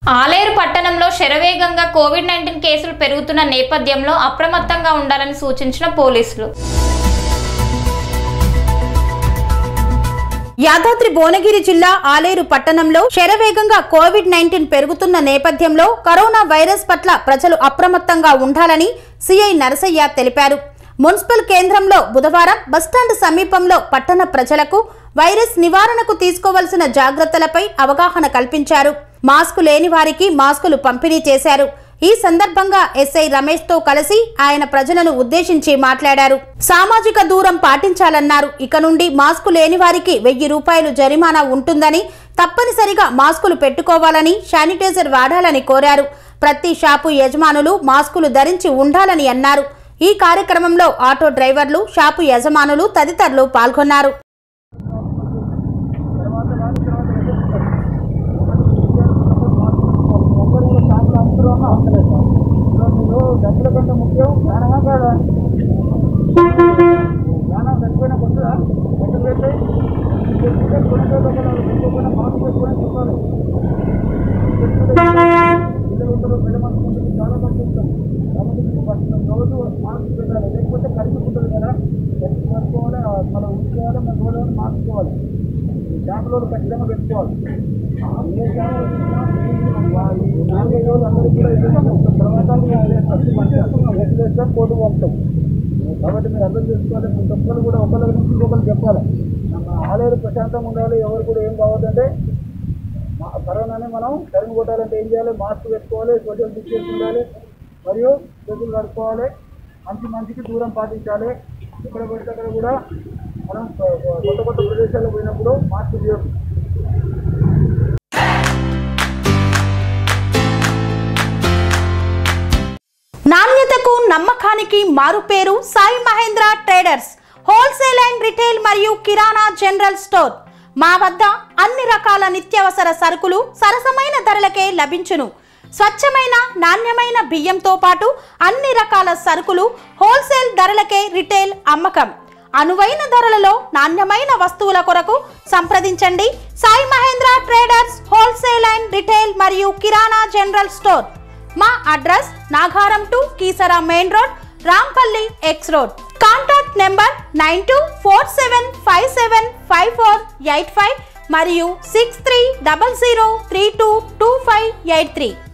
ఆలేరు పట్టణంలో శరవేగంగా Covid nineteen కేసులు పెరుగుతున్న నేపథ్యంలో అప్రమత్తంగా ఉండాలని సూచించిన పోలీసులు యాదాద్రి భువనగిరి జిల్లా ఆలేరు పట్టణంలో శరవేగంగా కోవిడ్ నైన్టీన్ పెరుగుతున్న నేపథ్యంలో కరోనా వైరస్ పట్ల ప్రజలు అప్రమత్తంగా ఉండాలని సిఐ నరసయ్య తెలిపారు మున్సిపల్ కేంద్రంలో బుధవారం బస్టాండ్ సమీపంలో పట్టణ ప్రజలకు వైరస్ నివారణకు తీసుకోవలసిన జాగ్రత్తలపై అవగాహన కల్పించారు మాస్కు లేని వారికి మాస్కులు పంపిణీ చేశారు ఈ సందర్భంగా ఎస్ఐ రమేష్ తో కలిసి ఆయన ప్రజలను ఉద్దేశించి మాట్లాడారు సామాజిక దూరం పాటించాలన్నారు ఇక నుండి మాస్కు లేని వారికి వెయ్యి రూపాయలు జరిమానా ఉంటుందని తప్పనిసరిగా మాస్కులు పెట్టుకోవాలని శానిటైజర్ వాడాలని కోరారు ప్రతి షాపు యజమానులు మాస్కులు ధరించి ఉండాలని అన్నారు ఈ కార్యక్రమంలో ఆటో డ్రైవర్లు షాపు యజమానులు తదితరులు పాల్గొన్నారు డబ్బుల కంటే ముఖ్యం ప్రాణమా కాదా ప్రాణం చనిపోయినా కొట్టదా కొట్టు పెట్టి పెట్టుకోకుండా మాకు పెట్టుకొని చెప్పాలి పిల్లలు ఉంటారు పెద్ద మనసు ఉంటుంది చాలా పంపిస్తాం కాబట్టి మీరు ఫస్ట్ రోజు మాస్క్ పెట్టాలి లేకపోతే కలిసి ఉంటుంది కదా కలిసి పడుకోవాలి మనం ఉంచుకోవాలి మన రోజు మాస్క్ పోవాలి షాపులో ఖచ్చితంగా పెట్టుకోవాలి ఏ షాపులో నాలుగైదు రోజులు అందరికీ కూడా ఇస్తున్నాం తర్వాత వేస్తాం కోర్టు పంపుతాం కాబట్టి మీరు అర్థం చేసుకోవాలి ప్రతి ఒక్కరు కూడా ఒకరి నుంచి ఇంకొకరు చెప్పాలి మన ఆలయాలు ప్రశాంతంగా ఉండాలి ఎవరు కూడా ఏం కావద్దంటే మా కరోనాని మనం తరిమి కొట్టాలంటే ఏం చేయాలి మాస్క్ పెట్టుకోవాలి సోషల్ డిస్టెన్స్ ఉండాలి మరియు చేతులు కడుక్కోవాలి మంచి మంచికి దూరం పాటించాలి ఎక్కడ పడితే అక్కడ కూడా మనం కొత్త కొత్త ప్రదేశాలకు పోయినప్పుడు మాస్క్ తీయదు నాణ్యతకు నమ్మకానికి మారుపేరు Sai Mahendra traders wholesale and retail మరియు కిరాణా జనరల్ స్టోర్ మా వద్ద అన్ని రకాల నిత్యావసర సరుకులు సరసమైన ధరలకే లభించును స్వచ్ఛమైన నాణ్యమైన బియ్యంతో పాటు అన్ని రకాల సరుకులు హోల్సేల్ ధరలకే రిటైల్ అమ్మకం అనువైన ధరలలో నాణ్యమైన వస్తువుల కొరకు సంప్రదించండి Sai Mahendra traders wholesale and retail మరియు కిరాణా జనరల్ స్టోర్ మా address Nagaram to Keesara main road Rampally X road contact number nine two four seven five seven five four eight five మరియు six three double zero three two two five eight three